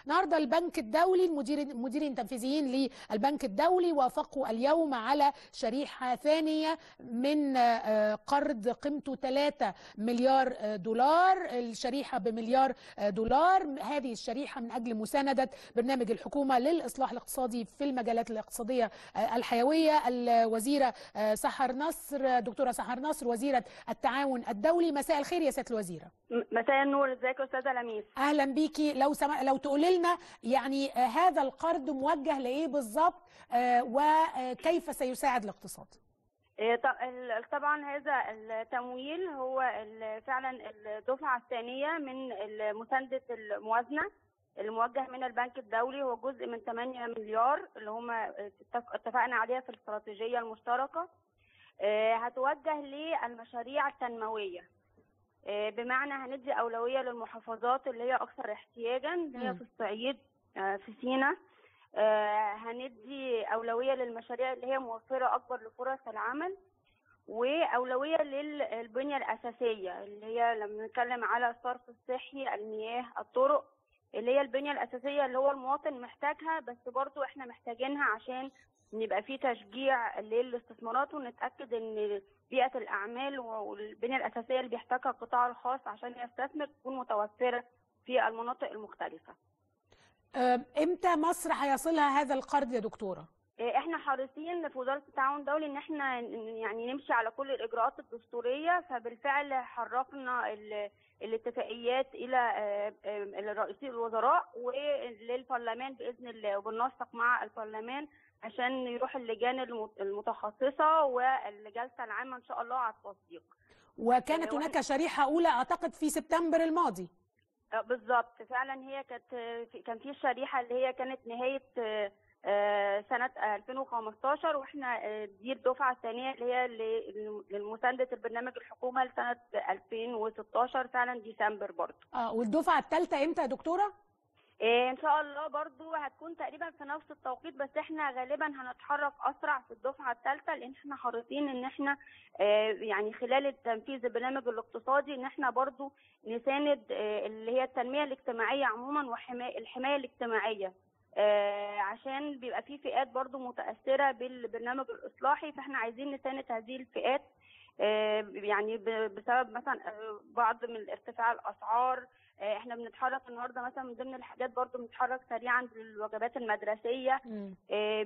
النهارده البنك الدولي المدير المديرين التنفيذيين للبنك الدولي وافقوا اليوم على شريحه ثانيه من آه، قرض قيمته 3 مليار آه، دولار الشريحه بمليار آه، دولار هذه الشريحه من اجل مسانده برنامج الحكومه للاصلاح الاقتصادي في المجالات الاقتصاديه آه، الحيويه الوزيره آه، سحر نصر دكتوره سحر نصر وزيره التعاون الدولي مساء الخير يا سياده الوزيره م- مساء النور ازيك يا استاذه لميس اهلا بيكي لو سم... لو تقولي لنا يعني آه، هذا القرض موجه لايه بالظبط آه، وكيف سيساعد الاقتصاد إيه ط- ال- طبعا هذا التمويل هو ال- فعلا الدفعه الثانيه من ال- مسانده الموازنه الموجه من البنك الدولي هو جزء من 8 مليار اللي هم اتفق- اتفقنا عليها في الاستراتيجيه المشتركه إيه هتوجه للمشاريع التنمويه إيه بمعنى هندي اولويه للمحافظات اللي هي اكثر احتياجا اللي هي مم. في الصعيد آه، في سيناء آه، هندي أولوية للمشاريع اللي هي موفرة أكبر لفرص العمل وأولوية للبنية الأساسية اللي هي لما نتكلم على الصرف الصحي المياه الطرق اللي هي البنية الأساسية اللي هو المواطن محتاجها بس برضو احنا محتاجينها عشان نبقى في تشجيع للاستثمارات ونتأكد ان بيئة الأعمال والبنية الأساسية اللي بيحتاجها القطاع الخاص عشان يستثمر تكون متوفرة في المناطق المختلفة آه، امتى مصر هيصلها هذا القرض يا دكتوره إيه، احنا حريصين في وزاره التعاون الدولي ان احنا ن- يعني نمشي على كل الاجراءات الدستوريه فبالفعل حركنا ال- الاتفاقيات الى آه، آه، رئيسي الوزراء وللبرلمان باذن الله وبننسق مع البرلمان عشان يروح اللجان المت- المتخصصه والجلسه العامه ان شاء الله على التصديق وكانت آه، هناك شريحه اولى اعتقد في سبتمبر الماضي آه، بالظبط فعلا هي كانت آه، في- كان في الشريحه اللي هي كانت نهايه آه، آه، سنه 2015 واحنا آه، دي الدفعه الثانيه اللي هي ل- للمسانده البرنامج الحكومه لسنه 2016 فعلا ديسمبر برضه اه والدفعه الثالثه امتى يا دكتوره آه، ان شاء الله برضو هتكون تقريبا في نفس التوقيت بس احنا غالبا هنتحرك اسرع في الدفعه الثالثه لان احنا حريصين ان احنا آه، يعني خلال تنفيذ البرنامج الاقتصادي ان احنا برضو نساند آه، اللي هي التنميه الاجتماعيه عموما وحمايه الحمايه الاجتماعيه آه، عشان بيبقى في فئات برضو متاثره بالبرنامج الاصلاحي فاحنا عايزين نساند هذه الفئات آه، يعني ب- بسبب مثلا آه، بعض من ارتفاع الاسعار آه، احنا بنتحرك النهارده مثلا من ضمن الحاجات برضو بنتحرك سريعا بالوجبات المدرسيه مم.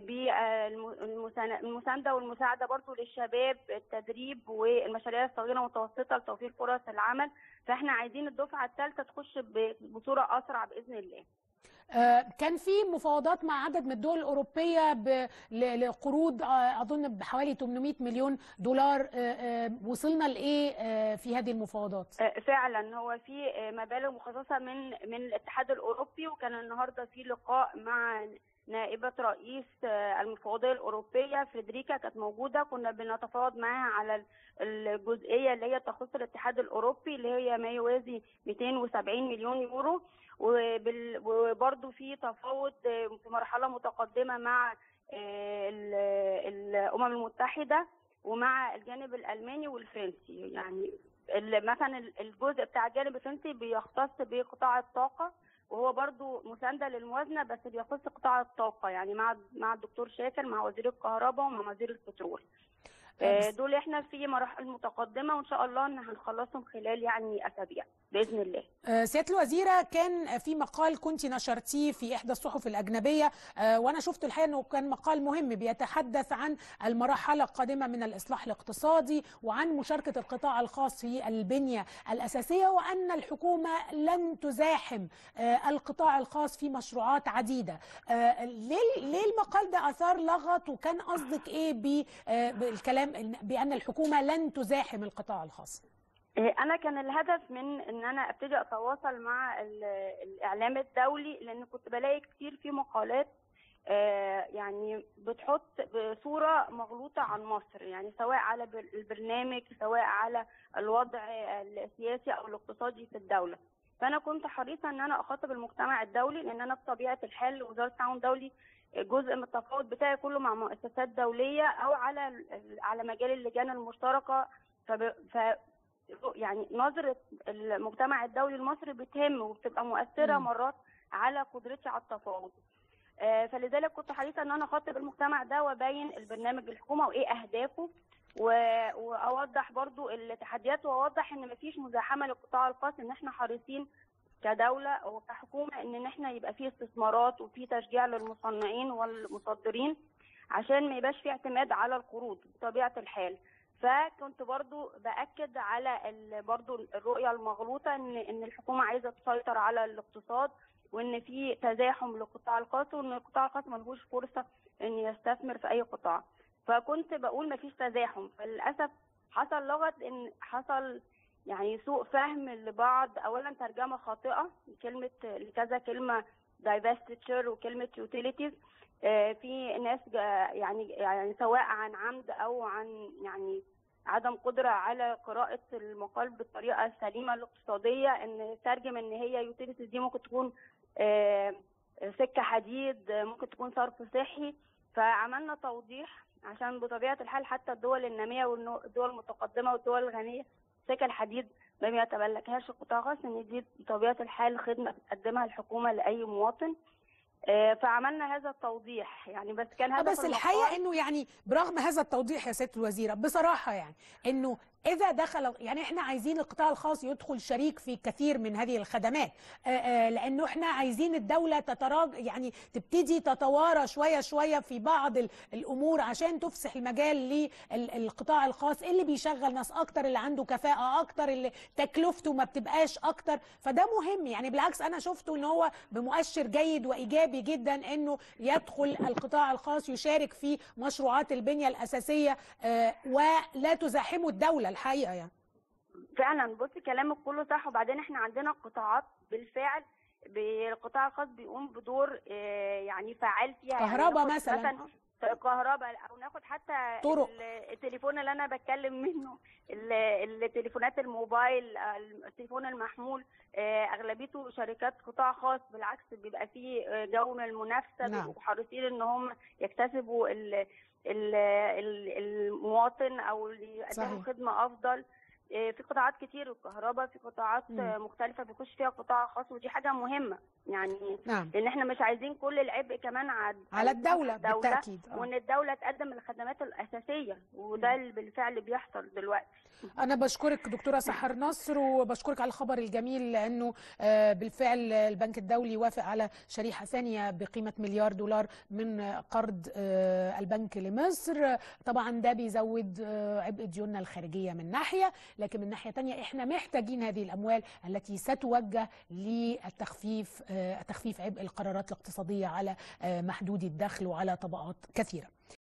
بالمسانده والمساعده برضو للشباب التدريب والمشاريع الصغيره والمتوسطه لتوفير فرص العمل فاحنا عايزين الدفعه الثالثه تخش ب- بصوره اسرع باذن الله آه، كان في مفاوضات مع عدد من الدول الأوروبية ب- ل- لقروض آه، أظن بحوالي 800 مليون دولار آه، آه، وصلنا لإيه آه، في هذه المفاوضات؟ آه، فعلا هو في آه، مبالغ مخصصه من من الاتحاد الاوروبي وكان النهارده في لقاء مع نائبه رئيس آه، المفوضيه الاوروبيه فريدريكا كانت موجوده كنا بنتفاوض معاها على ال- الجزئيه اللي هي تخص الاتحاد الاوروبي اللي هي ما يوازي 270 مليون يورو وبال- وبرضه في تفاوض آه، في مرحله متقدمه مع آه، ال- الامم المتحده ومع الجانب الالماني والفرنسي يعني ال- مثلا ال- الجزء بتاع الجانب الفرنسي بيختص بقطاع الطاقه وهو برضو مسانده للموازنه بس بيخص قطاع الطاقه يعني مع مع الدكتور شاكر مع وزير الكهرباء ومع وزير البترول آه، دول احنا في مراحل متقدمه وان شاء الله ان هنخلصهم خلال يعني اسابيع باذن الله آه، سيادة الوزيرة كان في مقال كنت نشرتيه في إحدى الصحف الأجنبية آه، وأنا شفت الحقيقة أنه كان مقال مهم بيتحدث عن المرحلة القادمة من الإصلاح الاقتصادي وعن مشاركة القطاع الخاص في البنية الأساسية وأن الحكومة لن تزاحم آه، القطاع الخاص في مشروعات عديدة آه، ليه ليه المقال ده أثار لغط وكان قصدك إيه ب- آه، بالكلام إن- بأن الحكومة لن تزاحم القطاع الخاص إيه، انا كان الهدف من ان انا ابتدي اتواصل مع ال- الاعلام الدولي لان كنت بلاقي كتير في مقالات آه، يعني بتحط بصوره مغلوطه عن مصر يعني سواء على بر- البرنامج سواء على الوضع السياسي او الاقتصادي في الدوله فانا كنت حريصه ان انا اخاطب المجتمع الدولي لان انا بطبيعه الحال وزاره التعاون الدولي جزء من التفاوض بتاعي كله مع مؤسسات دوليه او على ال- على مجال اللجان المشتركه فب... ف يعني نظرة المجتمع الدولي المصري بتهم وبتبقى مؤثرة مم. مرات على قدرتي على التفاوض آه، فلذلك كنت حريصه ان انا اخاطب المجتمع ده وابين البرنامج الحكومه وايه اهدافه و- واوضح برضو التحديات واوضح ان مفيش مزاحمه للقطاع الخاص ان احنا حريصين كدوله وكحكومه ان احنا يبقى فيه استثمارات وفي تشجيع للمصنعين والمصدرين عشان ما يبقاش في اعتماد على القروض بطبيعه الحال فكنت برضو باكد على ال- برضو الرؤيه المغلوطه ان ان الحكومه عايزه تسيطر على الاقتصاد وان في تزاحم للقطاع الخاص وان القطاع الخاص ملهوش فرصه ان يستثمر في اي قطاع فكنت بقول مفيش تزاحم فللاسف حصل لغط ان حصل يعني سوء فهم لبعض اولا ترجمه خاطئه كلمه لكذا كلمه divestiture وكلمه utilities آه، في ناس جا- يعني يعني سواء عن عمد او عن يعني عدم قدرة على قراءة المقال بالطريقة السليمة الاقتصادية ان ترجم ان هي يوتيليتيز دي ممكن تكون آه، سكة حديد آه، ممكن تكون صرف صحي فعملنا توضيح عشان بطبيعة الحال حتى الدول النامية والدول المتقدمة والدول الغنية سكة الحديد ما يتملكهاش القطاع الخاص ان دي بطبيعة الحال خدمة بتقدمها الحكومة لأي مواطن آه، فعملنا هذا التوضيح يعني بس كان آه، هدف بس المقال- الحقيقه انه يعني برغم هذا التوضيح يا سياده الوزيره بصراحه يعني انه اذا دخل يعني احنا عايزين القطاع الخاص يدخل شريك في كثير من هذه الخدمات آه، آه، لانه احنا عايزين الدوله تتراج يعني تبتدي تتوارى شويه شويه في بعض ال- الامور عشان تفسح المجال للقطاع الخاص اللي بيشغل ناس اكتر اللي عنده كفاءه اكتر اللي تكلفته ما بتبقاش اكتر فده مهم يعني بالعكس انا شفته ان هو بمؤشر جيد وايجابي جدا انه يدخل القطاع الخاص يشارك في مشروعات البنيه الاساسيه آه، ولا تزاحمه الدوله الحقيقه يعني فعلا بصي كلامك كله صح وبعدين احنا عندنا قطاعات بالفعل ب- القطاع الخاص بيقوم بدور آه، يعني فعال فيها يعني كهرباء ناخد مثلا. كهرباء او ناخد حتى طرق. ال- التليفون اللي انا بتكلم منه ال- التليفونات الموبايل آه، التليفون المحمول آه، اغلبيته شركات قطاع خاص بالعكس بيبقى فيه آه، جو من المنافسه نعم. بيبقوا حريصين ان هم يكتسبوا ال- ال- ال- المواطن او اللي يقدموا صحيح. خدمه افضل آه، في قطاعات كتير الكهرباء في قطاعات مم. آه، مختلفه بيخش فيها قطاع خاص ودي حاجه مهمه يعني نعم لان احنا مش عايزين كل العبء كمان على على الدوله بالتاكيد آه. وان الدوله تقدم الخدمات الاساسيه وده اللي بالفعل بيحصل دلوقتي أنا بشكرك دكتورة سحر نصر وبشكرك على الخبر الجميل لأنه آه، بالفعل البنك الدولي وافق على شريحة ثانية بقيمة مليار دولار من قرض آه، البنك لمصر طبعا ده بيزود آه، عبء ديوننا الخارجية من ناحية لكن من ناحية تانية احنا محتاجين هذه الأموال التي ستوجه للتخفيف آه، تخفيف عبء القرارات الاقتصادية على آه، محدودي الدخل وعلى طبقات كثيرة